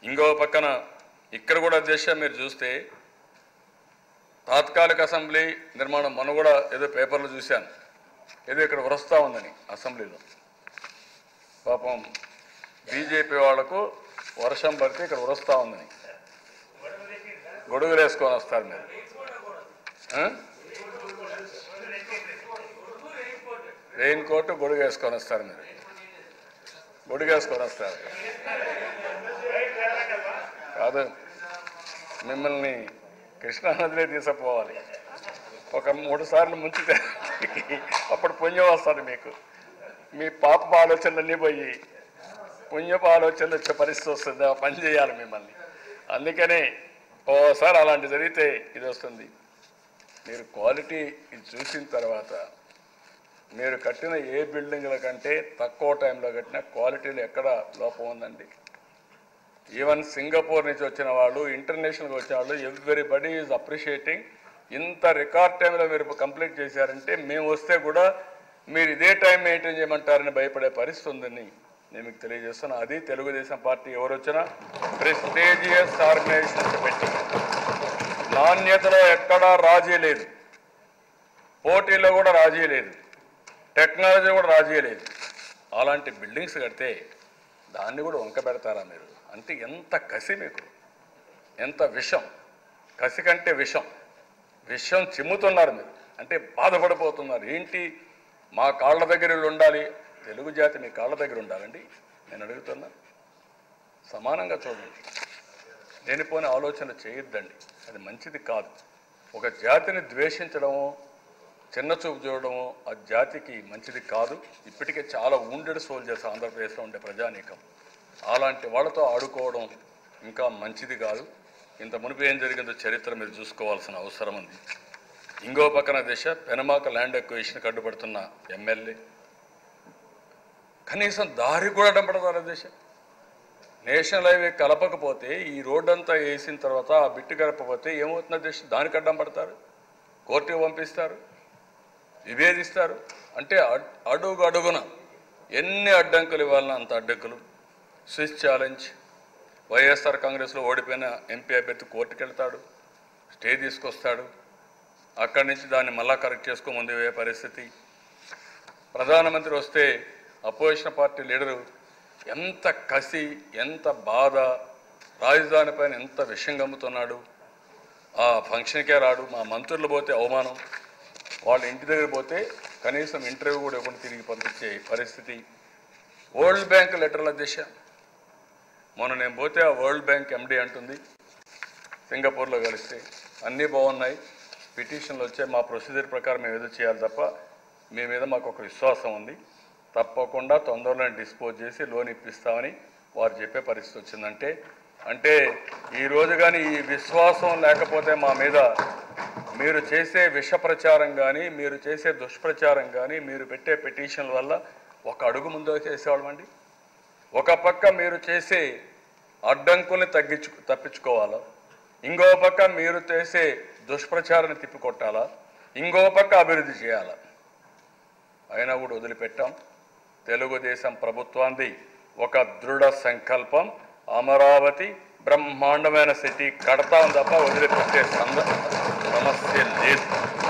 ఇంకో పక్కన ఇక్కడ కూడా దేశ మీరు చూస్తే తాత్కాలిక అసెంబ్లీ నిర్మాణం మొన్న కూడా ఏదో పేపర్లో చూశాను ఏదో ఇక్కడ వరుస్తా ఉందని అసెంబ్లీలో పాపం బీజేపీ వాళ్లకు వర్షం పడితే ఇక్కడ వరుస్తా ఉందని గొడుగులు వేసుకొని వస్తారు మీరు ఆ? రెయిన్ కోట్ గొడుగు వేసుకొని వస్తారు మీరు గొడుగు వేసుకొని వస్తారు కాదు మిమ్మల్ని కృష్ణానదిలో తీసుకుపోవాలి ఒక మూడు సార్లు ముంచితే అప్పుడు పుణ్యం వస్తుంది మీకు మీ పాప ఆలోచనలన్నీ పోయి పుణ్యపు ఆలోచనలు వచ్చే పరిస్థితి వస్తుంది ఆ పని చేయాలి మిమ్మల్ని అందుకనే ఓసారి అలాంటి జరిగితే ఇది వస్తుంది మీరు క్వాలిటీ ఇది చూసిన తర్వాత మీరు కట్టిన ఏ బిల్డింగ్ల కంటే తక్కువ టైంలో కట్టిన క్వాలిటీలో ఎక్కడ లోపం ఉందండి ఈవెన్ సింగపూర్ నుంచి వచ్చిన వాళ్ళు ఇంటర్నేషనల్గా వచ్చిన వాళ్ళు ఎవ్రీబడి ఈజ్ అప్రిషియేటింగ్ ఇంత రికార్డ్ టైంలో మీరు కంప్లీట్ చేశారంటే మేము వస్తే కూడా మీరు ఇదే టైం మెయింటైన్ చేయమంటారని భయపడే పరిస్థితి ఉందని నేను మీకు తెలియజేస్తున్నా అది తెలుగుదేశం పార్టీ ఎవరు వచ్చినా ప్రెస్టేజియస్ ఆర్గనైజేషన్ పెట్టి నాణ్యతలో ఎక్కడా రాజీ లేదు పోటీలో కూడా రాజీ లేదు టెక్నాలజీ కూడా రాజీ లేదు అలాంటి బిల్డింగ్స్ కడితే దాన్ని కూడా వంక పెడతారా మీరు అంటే ఎంత కసి మీకు ఎంత విషం కసి కంటే విషం విషం చిమ్ముతున్నారు మీరు అంటే బాధపడిపోతున్నారు ఏంటి మా కాళ్ళ దగ్గర వీళ్ళు ఉండాలి తెలుగు జాతి మీ కాళ్ళ దగ్గర ఉండాలండి నేను అడుగుతున్నా సమానంగా చూడండి లేనిపోని ఆలోచన చేయొద్దండి అది మంచిది కాదు ఒక జాతిని ద్వేషించడము చిన్న చూపు చూడడము ఆ జాతికి మంచిది కాదు ఇప్పటికే చాలా wounded సోల్జర్స్ ఆంధ్రప్రదేశ్లో ఉండే ప్రజానీకం అలాంటి వాళ్ళతో ఆడుకోవడం ఇంకా మంచిది కాదు ఇంత మునుపు ఏం జరిగిందో చరిత్ర మీరు చూసుకోవాల్సిన అవసరం ఉంది ఇంకో పక్కన దిశ పెనమాక ల్యాండ్ ఎక్వేషన్ కడ్డుపడుతున్న ఎమ్మెల్యే కనీసం దారి కూడా అడ్డంపడతారు దిశ నేషనల్ హైవే కలపకపోతే ఈ రోడ్ అంతా వేసిన తర్వాత ఆ బిట్టు కలపకపోతే ఏమవుతుంది దిశ దానికి అడ్డం పడతారు కోర్టుకు పంపిస్తారు విభేదిస్తారు అంటే అడ్- అడుగు అడుగున ఎన్ని అడ్డంకులు ఇవ్వాలన్నా అంత అడ్డంకులు స్విచ్ ఛాలెంజ్ వైఎస్ఆర్ కాంగ్రెస్లో ఓడిపోయిన ఎంపీ అభ్యర్థి కోర్టుకు వెళ్తాడు స్టే తీసుకొస్తాడు అక్కడి నుంచి దాన్ని మళ్ళా కరెక్ట్ చేసుకో ముందు పోయే పరిస్థితి ప్రధానమంత్రి వస్తే అపోజిషన్ పార్టీ లీడరు ఎంత కసి ఎంత బాధ రాజధాని పైన ఎంత విషయం గమ్ముతున్నాడు ఆ ఫంక్షన్కే రాడు మా మంత్రులు పోతే అవమానం వాళ్ళ ఇంటి దగ్గర పోతే కనీసం ఇంటర్వ్యూ కూడా ఇవ్వకుండా తిరిగి పంపించే పరిస్థితి వరల్డ్ బ్యాంక్ లెటర్ల దిశ మొన్న నేను పోతే ఆ వరల్డ్ బ్యాంక్ ఎండి అంటుంది సింగపూర్లో కలిస్తే అన్నీ బాగున్నాయి పిటిషన్లు వచ్చే మా ప్రొసీజర్ ప్రకారం మేము ఏదో చేయాలి తప్ప మీ మీద మాకు ఒక విశ్వాసం ఉంది తప్పకుండా తొందరలో డిస్పోజ్ చేసి లోన్ ఇప్పిస్తామని వారు చెప్పే పరిస్థితి వచ్చిందంటే అంటే ఈ రోజు కానీ ఈ విశ్వాసం లేకపోతే మా మీద మీరు చేసే విష ప్రచారం కానీ మీరు చేసే దుష్ప్రచారం కానీ మీరు పెట్టే పిటిషన్ల వల్ల ఒక అడుగు ముందు చేసేవాళ్ళమండి ఒక పక్క మీరు చేసే అడ్డంకుల్ని తగ్గించు తప్పించుకోవాలా ఇంకో పక్క మీరు చేసే దుష్ప్రచారాన్ని తిప్పికొట్టాలా ఇంకో పక్క అభివృద్ధి చేయాలా అయినా కూడా వదిలిపెట్టాం తెలుగుదేశం ప్రభుత్వాన్ని ఒక దృఢ సంకల్పం అమరావతి బ్రహ్మాండమైన సిటీ కడతాం తప్ప వదిలిపెట్టే సంద సమస్య లేదు